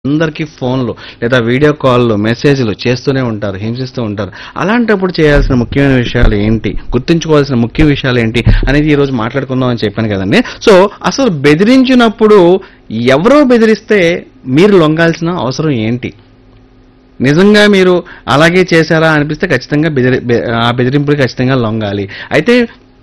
అందరికీ ఫోన్లు లేదా వీడియో కాల్లు మెసేజ్లు చేస్తూనే ఉంటారు హింసిస్తూ ఉంటారు అలాంటప్పుడు చేయాల్సిన ముఖ్యమైన విషయాలు ఏంటి గుర్తుంచుకోవాల్సిన ముఖ్య విషయాలు ఏంటి అనేది ఈ రోజు మాట్లాడుకుందాం అని చెప్పాను కదండి సో అసలు బెదిరించినప్పుడు ఎవరో బెదిరిస్తే మీరు లొంగాల్సిన అవసరం ఏంటి నిజంగా మీరు అలాగే చేశారా అనిపిస్తే ఖచ్చితంగా బెదిరి బె- ఆ బెదిరింపులు ఖచ్చితంగా లొంగాలి అయితే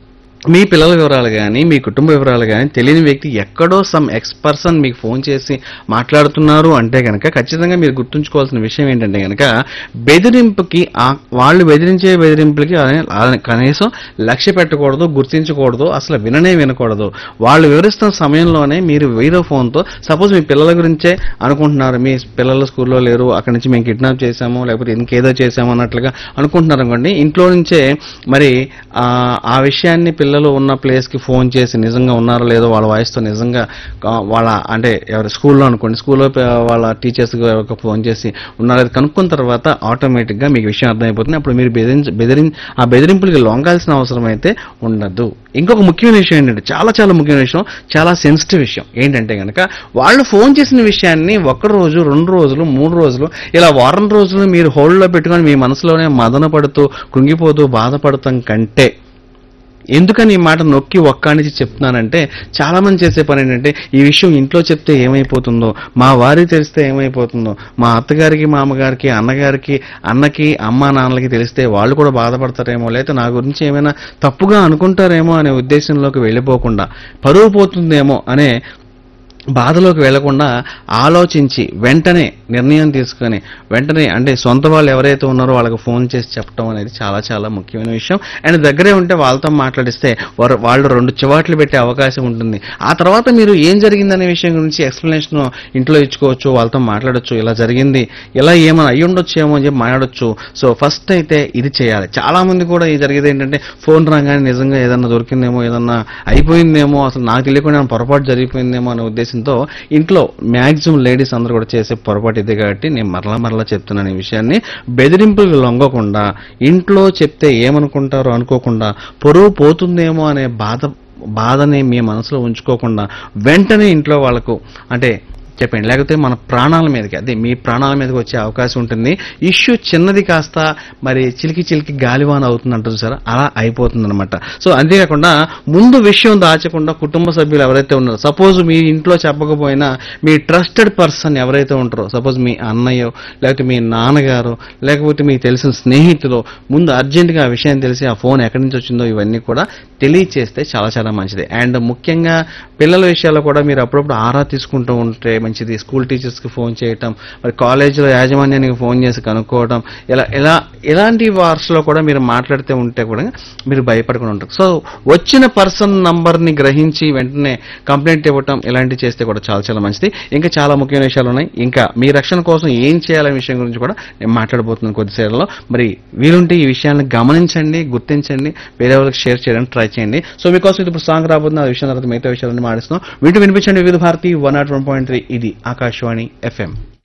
మీ పిల్లల వివరాలు కానీ మీ కుటుంబ వివరాలు కానీ తెలియని వ్యక్తి ఎక్కడో సమ్ ఎక్స్ పర్సన్ మీకు ఫోన్ చేసి మాట్లాడుతున్నారు అంటే కనుక ఖచ్చితంగా మీరు గుర్తుంచుకోవాల్సిన విషయం ఏంటంటే కనుక బెదిరింపుకి ఆ- వాళ్ళు బెదిరించే బెదిరింపులకి ఆ- ఆ- కనీసం లక్ష్య పెట్టకూడదు గుర్తించకూడదు అసలు విననే వినకూడదు వాళ్ళు వివరిస్తున్న సమయంలోనే మీరు వేరే ఫోన్తో సపోజ్ మీ పిల్లల గురించే అనుకుంటున్నారు మీ పిల్లలు స్కూల్లో లేరు అక్కడి నుంచి మేము కిడ్నాప్ చేశాము లేకపోతే ఇంకేదో చేశాము అన్నట్లుగా అనుకుంటున్నారు అనుకోండి ఇంట్లో నుంచే మరి ఆ ఆ విషయాన్ని పిల్లలు ఉన్న ప్లేస్కి ఫోన్ చేసి నిజంగా ఉన్నారో లేదో వాళ్ళ వాయిస్తో నిజంగా ఆ, వాళ్ళ అంటే ఎవరు స్కూల్లో అనుకోండి స్కూల్లో ప- వాళ్ళ టీచర్స్ ఫోన్ చేసి ఉన్నారో లేదో కనుక్కున్న తర్వాత ఆటోమేటిక్గా మీకు విషయం అర్థమైపోతుంది అప్పుడు మీరు బెదిరించి బెదిరి ఆ బెదిరింపులకి లొంగాల్సిన అవసరం అయితే ఉండదు ఇంకొక ముఖ్యమైన విషయం ఏంటంటే చాలా చాలా ముఖ్యమైన విషయం చాలా సెన్సిటివ్ విషయం ఏంటంటే కనుక వాళ్ళు ఫోన్ చేసిన విషయాన్ని ఒక రోజు రెండు రోజులు మూడు రోజులు ఇలా వారం రోజులు మీరు హోల్డ్లో పెట్టుకొని మీ మనసులోనే మదన పడుతూ కృంగిపోతూ బాధపడతాం కంటే ఎందుకని ఈ మాట నొక్కి ఒక్కానిచి చెప్తున్నానంటే చాలా మంది చేసే పని ఏంటంటే ఈ విషయం ఇంట్లో చెప్తే ఏమైపోతుందో మా వారికి తెలిస్తే ఏమైపోతుందో మా అత్తగారికి మామగారికి అన్నగారికి అన్నకి అమ్మ నాన్నలకి తెలిస్తే వాళ్ళు కూడా బాధపడతారేమో లేకపోతే నా గురించి ఏమైనా తప్పుగా అనుకుంటారేమో అనే ఉద్దేశంలోకి వెళ్ళిపోకుండా పరువు పోతుందేమో అనే బాధలోకి వెళ్లకుండా ఆలోచించి వెంటనే నిర్ణయం తీసుకొని వెంటనే అంటే సొంత వాళ్ళు ఎవరైతే ఉన్నారో వాళ్ళకి ఫోన్ చేసి చెప్పడం అనేది చాలా చాలా ముఖ్యమైన విషయం అండ్ దగ్గరే ఉంటే వాళ్ళతో మాట్లాడిస్తే వారు వాళ్ళు రెండు చివాట్లు పెట్టే అవకాశం ఉంటుంది ఆ తర్వాత మీరు ఏం జరిగిందనే విషయం గురించి ఎక్స్ప్లెనేషన్ ఇంట్లో ఇచ్చుకోవచ్చు వాళ్ళతో మాట్లాడొచ్చు ఇలా జరిగింది ఇలా ఏమైనా అయ్యి ఉండొచ్చేమో అని చెప్పి మాట్లాడొచ్చు సో ఫస్ట్ అయితే ఇది చేయాలి చాలా మంది కూడా ఇది జరిగేది ఏంటంటే ఫోన్ రాగానే నిజంగా ఏదన్నా దొరికిందేమో ఏదన్నా అయిపోయిందేమో అసలు నాకు తెలియకుండా ఏమైనా పొరపాటు జరిగిపోయిందేమో అనే ఉద్దేశంతో ఇంట్లో మ్యాక్సిమం లేడీస్ అందరూ కూడా చేసే పొరపాటు ఇదే కాబట్టి నేను మరలా మరలా చెప్తున్నాను ఈ విషయాన్ని బెదిరింపులు లొంగకుండా ఇంట్లో చెప్తే ఏమనుకుంటారో అనుకోకుండా పొరుగు పోతుందేమో అనే బాధ బాధని మీ మనసులో ఉంచుకోకుండా వెంటనే ఇంట్లో వాళ్ళకు అంటే చెప్పండి లేకపోతే మన ప్రాణాల మీదకి అదే మీ ప్రాణాల మీదకి వచ్చే అవకాశం ఉంటుంది ఇష్యూ చిన్నది కాస్త మరి చిలికి చిలికి గాలివాన అవుతుంది అంటారు సార్ అలా అయిపోతుంది అనమాట సో అంతేకాకుండా ముందు విషయం దాచకుండా కుటుంబ సభ్యులు ఎవరైతే ఉన్నారో సపోజ్ మీ ఇంట్లో చెప్పకపోయినా మీ ట్రస్టెడ్ పర్సన్ ఎవరైతే ఉంటారో సపోజ్ మీ అన్నయ్యో లేకపోతే మీ నాన్నగారు లేకపోతే మీకు తెలిసిన స్నేహితులు ముందు అర్జెంటుగా ఆ విషయం తెలిసి ఆ ఫోన్ ఎక్కడి నుంచి వచ్చిందో ఇవన్నీ కూడా తెలియచేస్తే చాలా చాలా మంచిది అండ్ ముఖ్యంగా పిల్లల విషయాల్లో కూడా మీరు అప్పుడప్పుడు ఆరా తీసుకుంటూ ఉంటే మంచిది స్కూల్ టీచర్స్కి ఫోన్ చేయటం మరి కాలేజీలో యాజమాన్యానికి ఫోన్ చేసి కనుక్కోవడం ఇలా ఇలా ఇలాంటి వార్స్లో కూడా మీరు మాట్లాడితే ఉంటే కూడా మీరు భయపడకుండా ఉంటారు సో వచ్చిన పర్సన్ నంబర్ని గ్రహించి వెంటనే కంప్లైంట్ ఇవ్వటం ఇలాంటివి చేస్తే కూడా చాలా చాలా మంచిది ఇంకా చాలా ముఖ్యమైన విషయాలు ఉన్నాయి ఇంకా మీ రక్షణ కోసం ఏం చేయాలనే విషయం గురించి కూడా నేను మాట్లాడబోతున్నాను కొద్దిసేపట్లో మరి వీలుంటే ఈ విషయాన్ని గమనించండి గుర్తించండి వేరే వాళ్ళకి షేర్ చేయడానికి ట్రై చేయండి సో మీకోసం ఇప్పుడు సాంగ్ రాబోతుంది ఆ విషయం తర్వాత మిగతా విషయాలన్నీ మాట్లాడుతున్నాం వింటూ వినిపించండి Vividh Bharati one not one point three ఇది ఆకాశవాణి ఎఫ్ఎం